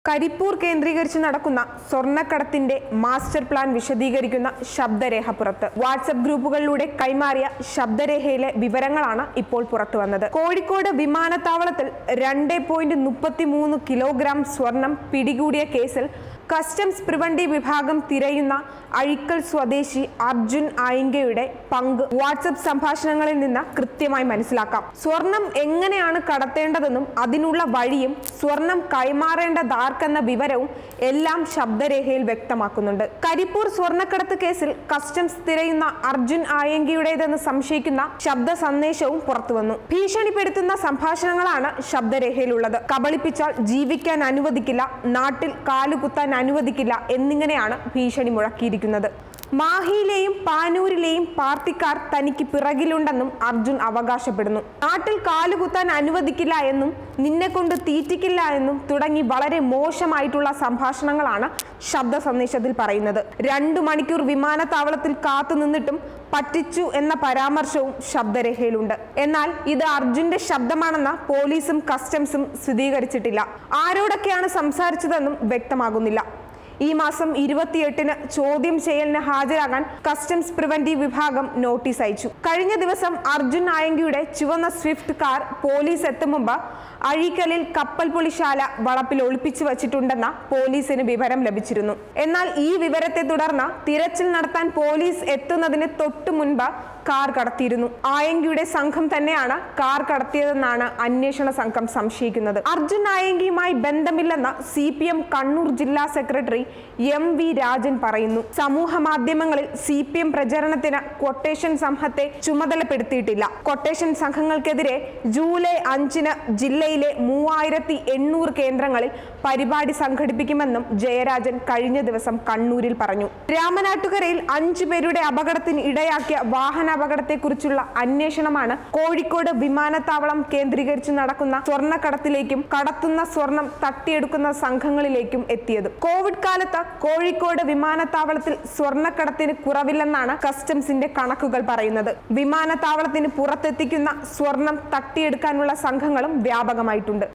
കരിപ്പൂർ കേന്ദ്രീകരിച്ച് നടക്കുന്ന സ്വർണ്ണക്കടത്തിന്റെ master plan വിശദീകരിക്കുന്ന ശബ്ദരേഖ പുറത്ത് വാട്സപ്പ് ഗ്രൂപ്പുകളിലൂടെ കൈമാറിയ ശബ്ദരേഖയിലെ വിവരങ്ങളാണ് ഇപ്പോൾ പുറത്തു വന്നത് കോഴിക്കോട് വിമാനത്താവളത്തിൽ രണ്ട് പോയിന്റ് മുപ്പത്തി മൂന്ന് കിലോഗ്രാം സ്വർണം പിടികൂടിയ കേസിൽ കസ്റ്റംസ് പ്രിവണ്ടി വിഭാഗം തിരയുന്ന അഴിക്കൽ സ്വദേശി അർജുൻ ആയിങ്കയുടെ പങ്ക് വാട്സപ്പ് സംഭാഷണങ്ങളിൽ നിന്ന് കൃത്യമായി മനസ്സിലാക്കാം സ്വർണം എങ്ങനെയാണ് കടത്തേണ്ടതെന്നും അതിനുള്ള വഴിയും സ്വർണം കൈമാറേണ്ടതാർക്കെന്ന വിവരവും എല്ലാം ശബ്ദരേഖയിൽ വ്യക്തമാക്കുന്നുണ്ട് കരിപ്പൂർ സ്വർണ്ണക്കടത്ത് കേസിൽ കസ്റ്റംസ് തിരയുന്ന അർജുൻ ആയങ്കിയുടേതെന്ന് സംശയിക്കുന്ന ശബ്ദ സന്ദേശവും പുറത്തുവന്നു ഭീഷണിപ്പെടുത്തുന്ന സംഭാഷണങ്ങളാണ് ശബ്ദരേഖയിലുള്ളത് കബളിപ്പിച്ചാൽ ജീവിക്കാൻ അനുവദിക്കില്ല നാട്ടിൽ കാലുകുത്താൻ അനുവദിക്കില്ല എന്നിങ്ങനെയാണ് ഭീഷണി മുഴക്കിയിരിക്കുന്നത് മാഹിയിലെയും പാനൂരിലെയും പാർട്ടിക്കാർ തനിക്ക് പിറകിലുണ്ടെന്നും അർജുൻ അവകാശപ്പെടുന്നു നാട്ടിൽ കാലുകുത്താൻ അനുവദിക്കില്ല എന്നും നിന്നെ കൊണ്ട് തീറ്റിക്കില്ല എന്നും തുടങ്ങി വളരെ മോശമായിട്ടുള്ള സംഭാഷണങ്ങളാണ് ശബ്ദ സന്ദേശത്തിൽ പറയുന്നത് രണ്ടു മണിക്കൂർ വിമാനത്താവളത്തിൽ കാത്തു നിന്നിട്ടും പറ്റിച്ചു എന്ന പരാമർശവും ശബ്ദരേഖയിലുണ്ട് എന്നാൽ ഇത് അർജുന്റെ ശബ്ദമാണെന്ന് പോലീസും കസ്റ്റംസും സ്ഥിരീകരിച്ചിട്ടില്ല ആരോടൊക്കെയാണ് സംസാരിച്ചതെന്നും വ്യക്തമാകുന്നില്ല ഈ മാസം ഇരുപത്തിയെട്ടിന് ചോദ്യം ചെയ്യലിന് ഹാജരാകാൻ കസ്റ്റംസ് പ്രിവന്റീവ് വിഭാഗം നോട്ടീസ് അയച്ചു കഴിഞ്ഞ ദിവസം അർജുൻ നായങ്കിയുടെ ചുവന്ന സ്വിഫ്റ്റ് കാർ പോലീസ് എത്തും മുമ്പ് അഴീക്കലിൽ കപ്പൽ പൊളിശാല വളപ്പിൽ ഒളിപ്പിച്ചു വച്ചിട്ടുണ്ടെന്ന പോലീസിന് വിവരം ലഭിച്ചിരുന്നു എന്നാൽ ഈ വിവരത്തെ തുടർന്ന് തിരച്ചിൽ നടത്താൻ പോലീസ് എത്തുന്നതിന് തൊട്ടു മുൻപ് കാർ കടത്തിയിരുന്നു ആയങ്കിയുടെ സംഘം തന്നെയാണ് കാർ കടത്തിയതെന്നാണ് അന്വേഷണ സംഘം സംശയിക്കുന്നത് അർജുൻ ആയങ്കിയുമായി ബന്ധമില്ലെന്ന് സി പി എം കണ്ണൂർ ജില്ലാ സെക്രട്ടറി എം വി രാജൻ പറയുന്നു സമൂഹ മാധ്യമങ്ങളിൽ സി പി എം പ്രചരണത്തിന് കൊട്ടേഷൻ സംഘത്തെ ചുമതലപ്പെടുത്തിയിട്ടില്ല കൊട്ടേഷൻ സംഘങ്ങൾക്കെതിരെ ജൂലൈ അഞ്ചിന് ജില്ലയിലെ മൂവായിരത്തി എണ്ണൂറ് കേന്ദ്രങ്ങളിൽ പരിപാടി സംഘടിപ്പിക്കുമെന്നും ജയരാജൻ കഴിഞ്ഞ ദിവസം കണ്ണൂരിൽ പറഞ്ഞു രാമനാട്ടുകരയിൽ അഞ്ചു പേരുടെ അപകടത്തിന് ഇടയാക്കിയ വാഹനാപകടത്തെക്കുറിച്ചുള്ള അന്വേഷണമാണ് കോഴിക്കോട് വിമാനത്താവളം കേന്ദ്രീകരിച്ച് നടക്കുന്ന സ്വർണ്ണക്കടത്തിലേക്കും കടത്തുന്ന സ്വർണം തട്ടിയെടുക്കുന്ന സംഘങ്ങളിലേക്കും എത്തിയത് കോവിഡ് കാലത്ത് കോഴിക്കോട് വിമാനത്താവളത്തിൽ സ്വർണ്ണക്കടത്തിന് കുറവില്ലെന്നാണ് കസ്റ്റംസിന്റെ കണക്കുകൾ പറയുന്നത് വിമാനത്താവളത്തിന് പുറത്തെത്തിക്കുന്ന സ്വർണം തട്ടിയെടുക്കാനുള്ള സംഘങ്ങളും വ്യാപകമായിട്ടുണ്ട്